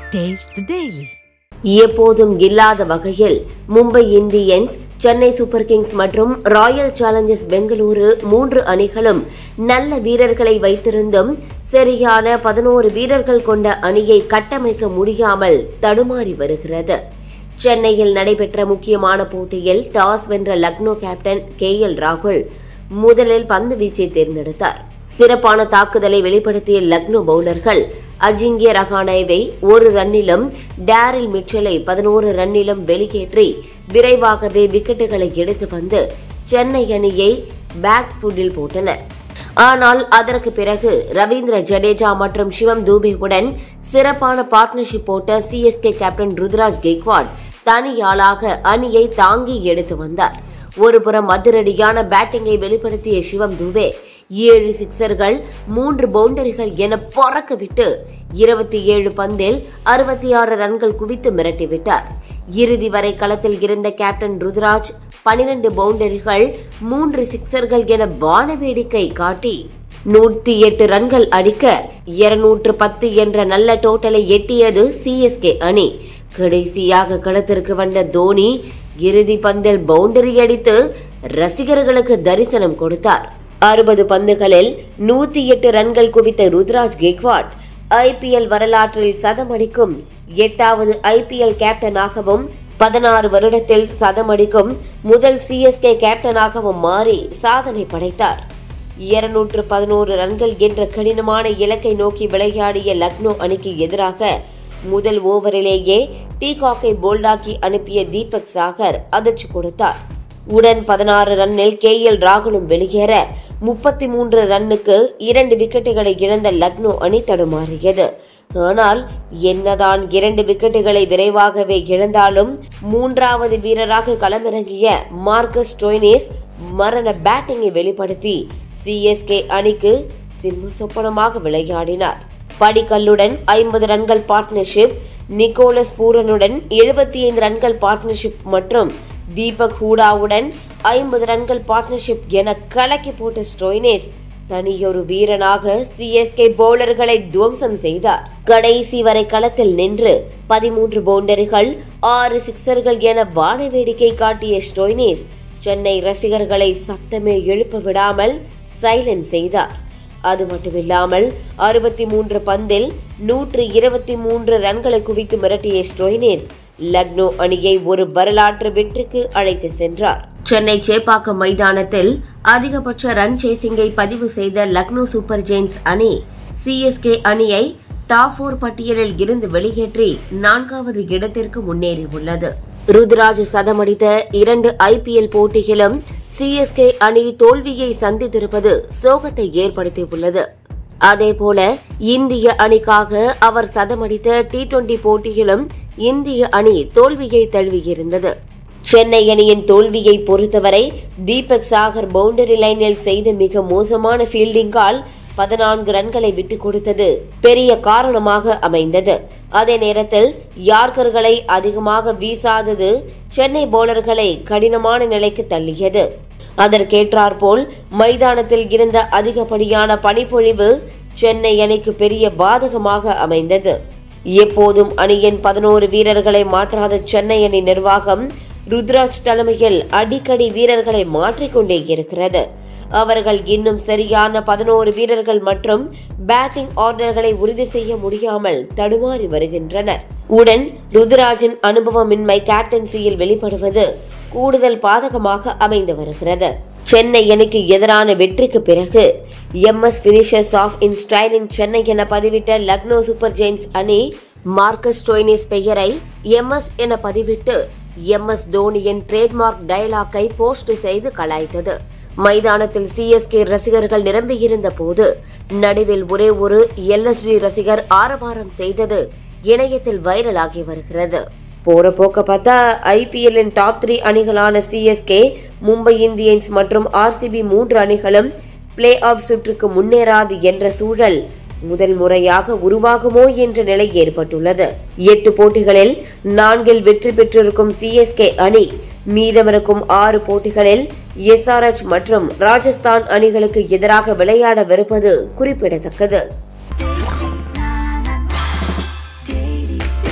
Taste the Daily. எப்போதும் இல்லாத வகையில் Mumbai Indians Chennai Super Kings மற்றும் ராயல் சேலஞ்சர்ஸ் பெங்களூரு மூன்று அணிகளும் நல்ல வீரர்களை வைத்திருந்தும் சரியான பதினோரு வீரர்கள் கொண்ட அணியை கட்டமைக்க முடியாமல் தடுமாறி வருகிறது சென்னையில் நடைபெற்ற முக்கியமான போட்டியில் டாஸ் வென்ற லக்னோ கேப்டன் கே எல் ராகுல் முதலில் பந்து வீச்சை தேர்ந்தெடுத்தார் சிறப்பான தாக்குதலை வெளிப்படுத்திய லக்னோ பவுலர்கள் அஜிங்கிய ரஹானேவை ஒரு ரன்னிலும் டேரில் மிச்சலை பதினோரு ரன்னிலும் வெளியேற்றி விரைவாகவே விக்கெட்டுகளை எடுத்து வந்து சென்னை அணியை பேக் ஃபுட்டில் போட்டனர் ஆனால் அதற்கு பிறகு ரவீந்திர ஜடேஜா மற்றும் சிவம் தூபேவுடன் சிறப்பான பார்ட்னர்ஷிப் போட்ட சிஎஸ்கே கேப்டன் ருத்ராஜ் கெய்க்வாட் தனியாளாக அணியை தாங்கி எடுத்து வந்தார் ஒருபுறம் அதிரடியான பேட்டிங்கை வெளிப்படுத்திய சிவம் தூபே ஏழு சிக்சர்கள் மூன்று பவுண்டரிகள் என பறக்க விட்டு இருபத்தி ஏழு பந்தில் அறுபத்தி ஆறு ரன்கள் குவித்து மிரட்டிவிட்டார் இறுதி வரை களத்தில் இருந்த கேப்டன் ருத்ராஜ் பனிரெண்டு பவுண்டரிகள் மூன்று சிக்சர்கள் என வானவேடிக்கை காட்டி நூற்றி எட்டு ரன்கள் அடிக்க இருநூற்று பத்து என்ற நல்ல டோட்டலை எட்டியது சிஎஸ்கே அணி கடைசியாக களத்திற்கு வந்த தோனி இறுதி பந்தில் பவுண்டரி அடித்து ரசிகர்களுக்கு தரிசனம் கொடுத்தார் அறுபது பந்துகளில் நூத்தி எட்டு ரன்கள் குவித்த ருத்ராஜ் கெக்வாட் ஐபிஎல் வரலாற்றில் சதமடிக்கும் எட்டாவது ஐபிஎல் கேப்டனாகவும் பதினாறு வருடத்தில் சதமடிக்கும் முதல் சிஎஸ்கே கேப்டனாகவும் மாறி சாதனை படைத்தார் இருநூற்று பதினோரு ரன்கள் என்ற கடினமான இலக்கை நோக்கி விளையாடிய லக்னோ அணிக்கு எதிராக முதல் ஓவரிலேயே டீகாக்கை போல்டாக்கி அனுப்பிய தீபக் சாகர் அதிர்ச்சி கொடுத்தார் உடன் பதினாறு ரன்னில் கே எல் ராகுலும் வெளியேற முப்பத்தி மூன்று ரன்னுக்கு இரண்டு விக்கெட்டுகளை இழந்த லக்னோ அணி தடுமாறியது ஆனால் என்னதான் இரண்டு விக்கெட்டுகளை விரைவாகவே இழந்தாலும் மூன்றாவது வீரராக களமிறங்கிய மார்க்கஸ் டொய்னேஸ் மரண பேட்டிங்கை வெளிப்படுத்தி சிஎஸ்கே அணிக்கு சிம்ம சொப்பனமாக விளையாடினார் படிக்கல்லுடன் ஐம்பது ரன்கள் பார்ட்னர்ஷிப் நிக்கோலஸ் பூரனுடன் எழுபத்தி ஐந்து ரன்கள் பார்ட்னர்ஷிப் மற்றும் தீபக் ஹூடாவுடன் ஐம்பது ரன்கள் பார்ட்னர்ஷிப் என கலக்கி போட்ட ஸ்டோய்னேஸ் தனியொரு வீரனாக சிஎஸ்கே பவுலர்களை துவம்சம் செய்தார் கடைசி வரை களத்தில் நின்று பதிமூன்று பவுண்டரிகள் ஆறு சிக்சர்கள் என வான வேடிக்கை காட்டிய ஸ்டோய்னேஸ் சென்னை ரசிகர்களை சத்தமே எழுப்ப விடாமல் சைலண்ட் செய்தார் அது மட்டுமில்லாமல் அறுபத்தி மூன்று பந்தில் நூற்று இருபத்தி மூன்று ரன்களை குவித்து மிரட்டிய ஸ்டோய்னேஸ் லக்னோ அணியை ஒரு வரலாற்று வெற்றிக்கு அழைத்து சென்றார் சென்னை சேப்பாக்கம் மைதானத்தில் அதிகபட்ச ரன் சேசிங்கை பதிவு செய்த லக்னோ சூப்பர் ஜெயின்ஸ் அணி சிஎஸ்கே அணியை டாப் போர் பட்டியலில் இருந்து வெளியேற்றி நான்காவது இடத்திற்கு முன்னேறியுள்ளது ருத்ராஜ் சதமடித்த இரண்டு ஐபிஎல் போட்டியிலும் சிஎஸ்கே அணி தோல்வியை சந்தித்திருப்பது சோகத்தை ஏற்படுத்தியுள்ளது அதேபோல இந்திய அணிக்காக அவர் சதமடித்த டி டுவெண்டி போட்டியிலும் இந்திய அணி தோல்வியை தழுவியிருந்தது சென்னை அணியின் தோல்வியை பொறுத்தவரை தீபக் சாகர் பவுண்டரி லைனில் செய்த மிக மோசமான ஃபீல்டிங்கால் பதினான்கு ரன்களை விட்டுக் கொடுத்தது பெரிய காரணமாக அமைந்தது அதே நேரத்தில் யார்கர்களை அதிகமாக வீசாதது சென்னை பவுலர்களை கடினமான நிலைக்கு தள்ளியது அதற்கேற்றாற்போல் மைதானத்தில் இருந்த அதிகப்படியான பனிப்பொழிவு சென்னை அணிக்கு பெரிய பாதகமாக அமைந்தது எப்போதும் அணியின் பதினோரு வீரர்களை மாற்றாத சென்னை அணி நிர்வாகம் ருத்ராஜ் தலைமையில் அடிக்கடி வீரர்களை மாற்றிக்கொண்டே இருக்கிறது அவர்கள் இன்னும் சரியான பதினோரு வீரர்கள் மற்றும் பேட்டிங் ஆர்டர்களை உறுதி செய்ய முடியாமல் தடுமாறி வருகின்றனர் உடன் ருத்ராஜின் அனுபவமின்மை கேப்டன்சியில் வெளிப்படுவது கூடுதல் பாதகமாக அமைந்து வருகிறது சென்னை அணிக்கு எதிரான வெற்றிக்கு பிறகு M S finishers off in style in Chennai என பதிவிட்ட லக்னோ சூப்பர் ஜெயின்ஸ் அணி மார்க்கஸ் டொய்னிஸ் பெயரை எம் எஸ் என பதிவிட்டு எம் எஸ் தோனியின் ட்ரேட்மார்க் டயலாக்கை போஸ்ட் செய்து கலாய்த்தது மைதானத்தில் சிஎஸ்கே ரசிகர்கள் நிரம்பியிருந்த போது நடுவில் ஒரே ஒரு எல்எஸ்டி ரசிகர் ஆரவாரம் செய்தது இணையத்தில் வைரலாகி வருகிறது போற போக்க பார்த்தா ஐபிஎல்லின் டாப் த்ரீ அணிகளான சிஎஸ்கே மும்பை இந்தியன்ஸ் மற்றும் ஆர்சிபி மூன்று அணிகளும் பிளே ஆஃப் சுற்றுக்கு முன்னேறாது என்ற சூழல் முதல் முறையாக உருவாகுமோ என்ற நிலை ஏற்பட்டுள்ளது எட்டு போட்டிகளில் நான்கில் வெற்றி பெற்றிருக்கும் சிஎஸ்கே அணி மீதமிருக்கும் ஆறு போட்டிகளில் எஸ்ஆர்எச் மற்றும் ராஜஸ்தான் அணிகளுக்கு எதிராக விளையாடவிருப்பது குறிப்பிடத்தக்கது Daily.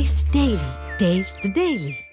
Taste the Daily. Taste the Daily.